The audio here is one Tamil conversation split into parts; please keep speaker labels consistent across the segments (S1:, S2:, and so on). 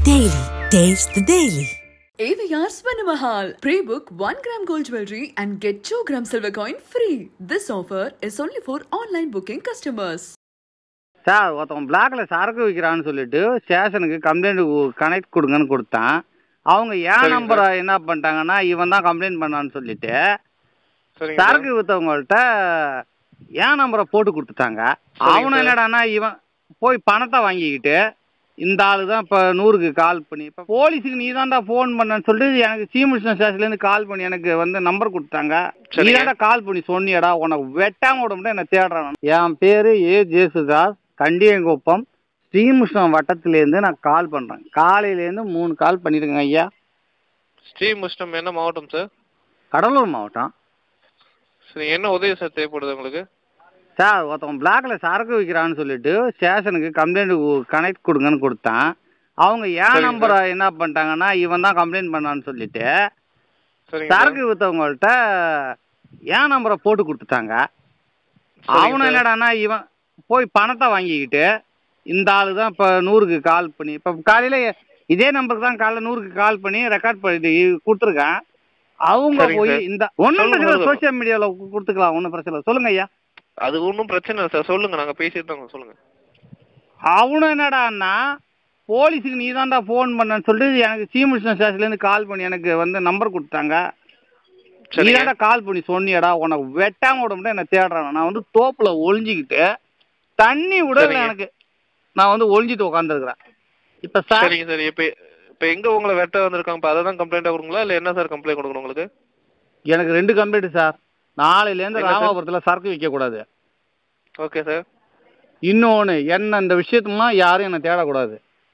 S1: Daily. Taste the Daily.
S2: AVR Swarnamahal. Pre-book 1 gram gold jewelry and get 2 gram silver coin free. This offer is only for online booking customers.
S3: Sir ஒருத்தவன் பிளாக்ல சரக்கு விற்கிறான்னு சொல்லிட்டு ஸ்டேஷனுக்கு கம்ப்ளைண்ட் கனெக்ட் கொடுங்கன்னு கொடுத்தான் அவங்க ஏன்
S4: சரிங்க
S3: நம்பரை என்ன பண்ணிட்டாங்கன்னா இவன் தான் கம்ப்ளைண்ட் பண்ணான்னு சொல்லிட்டு
S4: சரிங்க
S3: சரக்கு விற்றவங்கள்ட்ட ஏன் நம்பரை போட்டு கொடுத்துட்டாங்க
S4: சரிங்க
S3: அவனும்
S4: சார்.
S3: என்னடான்னா இவன் போய் பணத்தை வாங்கிக்கிட்டு இந்த ஆளு தான் இப்போ நூறுக்கு கால் பண்ணி இப்போ போலீஸுக்கு நீ தான்டா ஃபோன் பண்ணன்னு சொல்லிட்டு எனக்கு சீமுஷ்ண ஸ்டேஷன்லேருந்து கால் பண்ணி எனக்கு வந்து நம்பர் கொடுத்தாங்க நீ
S4: சரிங்க.
S3: தான்டா கால் பண்ணி சொன்னியடா உனக்கு வெட்டாம விட முடியும் என்ன தேடுறான் என் பேரு ஏ ஜேசுதாஸ் கண்டியங்குப்பம் ஸ்ரீமுஷ்ணம் வட்டத்திலேருந்து நான் கால் பண்ணுறேன் காலையிலேருந்து மூணு கால் பண்ணியிருக்கேங்க ஐயா
S4: ஸ்ரீ முஷ்டம் என்ன மாவட்டம் சார்
S3: கடலூர் மாவட்டம்
S4: சரி என்ன உதவி சார் தேவைப்படுது உங்களுக்கு
S3: சார் ஒருத்தவன் பிளாக்ல சரக்கு விற்கிறான்னு சொல்லிட்டு ஸ்டேஷனுக்கு கம்ப்ளைண்ட் கனெக்ட் கொடுங்கன்னு கொடுத்தான் அவங்க ஏன்
S4: சரிங்க
S3: நம்பரை என்ன பண்ணிட்டாங்கன்னா இவன் தான் கம்ப்ளைண்ட் பண்ணான்னு சொல்லிட்டு
S4: சரிங்க
S3: சரக்கு விற்றவங்கள்ட்ட ஏன் நம்பரை போட்டு கொடுத்துட்டாங்க
S4: சரிங்க
S3: அவனும்
S4: சார்.
S3: என்னடான்னா இவன் போய் பணத்தை வாங்கிக்கிட்டு இந்த ஆளு தான் இப்போ நூறுக்கு கால் பண்ணி இப்போ காலையில் இதே நம்பருக்கு தான் காலைல நூறுக்கு கால் பண்ணி ரெக்கார்ட் பண்ணி கொடுத்துருக்கேன் அவங்க
S4: சரிங்க
S3: போய்
S4: சார்.
S3: இந்த ஒன்றும்
S4: சொல்லுங்க,
S3: பிரச்சனை
S4: சொல்லுங்க.
S3: சோஷியல் மீடியாவில் கொடுத்துக்கலாம் ஒன்றும் பிரச்சனை இல்லை சொல்லுங்க ஐயா
S4: அது ஒன்றும் பிரச்சனை இல்லை சார் சொல்லுங்க நாங்க பேசிட்டு இருக்கோம் சொல்லுங்க
S3: அவனும் என்னடான்னா போலீஸுக்கு நீ தான்டா ஃபோன் பண்ணன்னு சொல்லிட்டு எனக்கு சீமுஷ்ண ஸ்டேஷன்லேருந்து கால் பண்ணி எனக்கு வந்து நம்பர் கொடுத்தாங்க நீ
S4: சரிங்க
S3: தான்டா கால் பண்ணி சொன்னியடா உனக்கு வெட்டாம விட முடியும் என்ன தேடுறான் நான் வந்து தோப்புல ஒளிஞ்சிக்கிட்டு தண்ணி விடல
S4: சரிங்க.
S3: எனக்கு நான் வந்து ஒளிஞ்சிட்டு உட்காந்துருக்குறேன் இப்ப சார்
S4: சரிங்க சார் இப்போ இப்போ எங்க உங்களை வெட்ட வந்திருக்காங்க இப்போ அதை தான் கம்ப்ளைண்டாக கொடுங்களா இல்லை என்ன சார் கம்ப்ளைண்ட் கொடுக்கணும் உங்களுக்கு
S3: எனக்கு ரெண்டு கம்ப்ளைண்ட் சார் நாளையிலேருந்து
S4: என்ன சார்?
S3: ராமாபுரத்தில் சரக்கு விற்க கூடாது
S4: ஓகே சார்
S3: இன்னொன்னு என்ன இந்த விஷயத்துமா யாரும் என்ன தேடக்கூடாது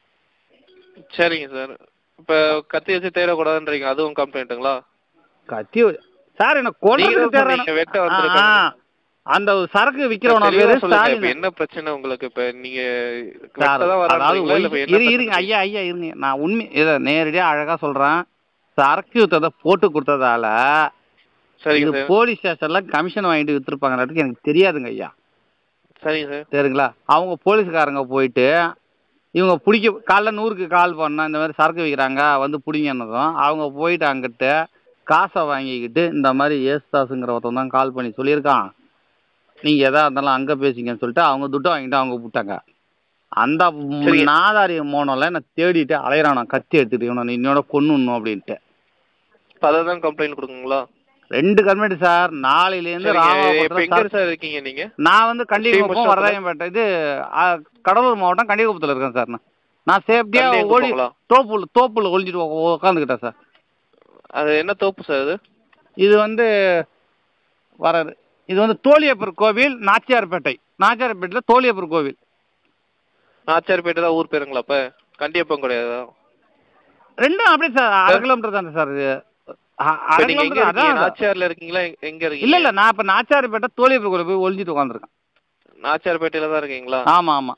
S4: சரிங்க சார் இப்போ கத்தி வச்சு தேடக்கூடாதுன்றீங்க அதுவும் கம்ப்ளைண்ட்டுங்களா
S3: கத்தி வ- சார் என்ன கொலை
S4: நீங்க தான் சொன்னீங்க, வெட்ட வந்திருக்காங்க.
S3: அந்த சரக்கு விற்கிறவன
S4: தெளிவா
S3: பேரு
S4: சொல்லுங்க இப்போ
S3: ஸ்டாலின்
S4: என்ன பிரச்சனை உங்களுக்கு இப்போ நீங்க
S3: சார்,
S4: வெட்ட தான்
S3: அதாவது
S4: வராங்களா இல்லை இப்போ
S3: ஒய்-
S4: என்ன
S3: இரு இருங்க
S4: பிரச்சனை?
S3: ஐயா ஐயா இருங்க நான் உண்மை இதை நேரடியா அழகா சொல்றேன் சரக்கு வித்ததை போட்டு கொடுத்ததால
S4: சரிங்க
S3: இது
S4: சார்
S3: போலீஸ் ஸ்டேஷன்ல கமிஷன் வாங்கிட்டு வித்துருப்பாங்கன்றதுக்கு எனக்கு தெரியாதுங்க ஐயா
S4: சரிங்க சார்
S3: சரிங்களா அவங்க போலீஸ்காரங்க போயிட்டு இவங்க பிடிக்க காலைல நூறுக்கு கால் பண்ணா இந்த மாதிரி சரக்கு விற்கிறாங்க வந்து பிடிங்கன்னதும் அவங்க போயிட்டு அங்கிட்ட காசை வாங்கிக்கிட்டு இந்த மாதிரி ஏசுதாஸுங்கிற ஒருத்தன் தான் கால் பண்ணி சொல்லியிருக்கான் நீங்கள் எதா இருந்தாலும் அங்கே பேசிங்கன்னு சொல்லிட்டு அவங்க துட்டை வாங்கிட்டு அவங்க விட்டாங்க அந்த
S4: சரிங்க.
S3: நாதாரி மோனோல நான் தேடிட்டு அலையிறான் நான் கத்தி எடுத்துட்டு இவனை இன்னோட கொன்னுடணும் அப்படின்ட்டு
S4: இப்போ அதை தான் கம்ப்ளைண்ட் கொடுக்குங்களா
S3: ரெண்டு கல்மெண்ட் சார் நாளையிலேருந்து
S4: சரிங்க இப்போ
S3: ராமாபுரத்தில்
S4: எங்க
S3: சரக்கு-
S4: சார் இருக்கீங்க நீங்க
S3: நான் வந்து கண்டிகுப்பம்
S4: ஸ்ரீமுஷ்ணத்துல?
S3: வரதாயம்பேட்டை இது ஆ, கடலூர் மாவட்டம் கண்டிகுப்பத்தில் இருக்கேன் சார் நான் நான் சேஃப்டியா ஓடி
S4: கண்டிகுப்பங்களா?
S3: தோப்புல தோப்புல ஒளிஞ்சிட்டு உட்காந்துக்கிட்டேன் சார்
S4: அது என்ன தோப்பு சார் அது
S3: இது வந்து வராது இது வந்து தோழியப்பர் கோவில் நாச்சியார்பேட்டை நாச்சியார்பேட்டையில் தோழியப்பர் கோவில்
S4: நாச்சாரிப்பேட்டை தான் ஊர் பேருங்களா அப்ப கண்டியப்பம் கிடையாதா
S3: ரெண்டும் அப்படியே சார் அரை கிலோமீட்டர் தானே சார் இது அ-
S4: இப்ப
S3: அரை
S4: நீங்க எங்க
S3: கிலோமீட்டர்
S4: இருக்கீங்க
S3: அதான்
S4: நாச்சியார்ல இருக்கீங்களா எங்க- எங்க இருக்கீங்க
S3: இல்ல இல்ல நான் இப்ப நாச்சியார்பேட்டை தோழியப்பர் கோவில் போய் ஒளிஞ்சிட்டு உட்காந்துருக்கேன்
S4: நாச்சியார்பேட்டையில தான் இருக்கீங்களா
S3: ஆமா ஆமா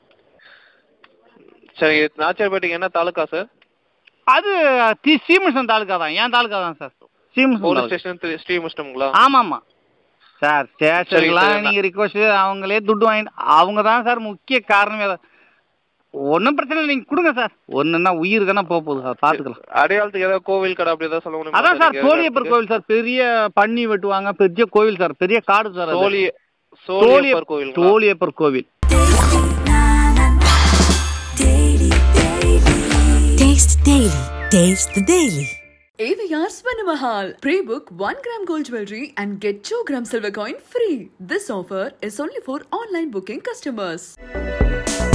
S4: சரி நாச்சியார்பேட்டைக்கு என்ன தாலுக்கா சார்
S3: அது தி ஸ்ரீமுஷ்ணம் தாலுக்கா தான் ஏன் தாலுக்கா தான் sir Srimushnam
S4: police
S3: taluka.
S4: Station திரு- ஸ்ரீமுஷ்டம்ங்களா
S3: ஆமா ஆமா சார் ஸ்டேஷனுக்குலாம்
S4: சரி,
S3: நீங்க ரிக்வஸ்ட் அவங்களே துட்டு வாங்கி அவங்க தான் சார் முக்கிய காரணமே ஒன்றும் பிரச்சனை இல்லை நீங்க கொடுங்க சார் ஒண்ணுன்னா உயிர் தானே போக போகுது சார் பாத்துக்கலாம்
S4: அடையாளத்துக்கு ஏதாவது கோவில் கடை அப்படி ஏதாவது சொல்ல முடியுமா
S3: அதான் சார்
S4: நீங்க
S3: சோழியப்பர்
S4: இடத்துக்கு?
S3: கோவில் சார் பெரிய பண்ணி வெட்டுவாங்க பெரிய கோவில் சார் பெரிய காடு சார் அது.
S4: சோழி
S3: சோழிய-
S4: சோழியப்பர் கோவில்
S3: சோழியப்பர் கோவில்
S1: Taste Daily. Taste the Daily.
S2: AVR Swarnamahal. Pre-book 1 gram gold jewelry and get 2 gram silver coin free. This offer is only for online booking customers.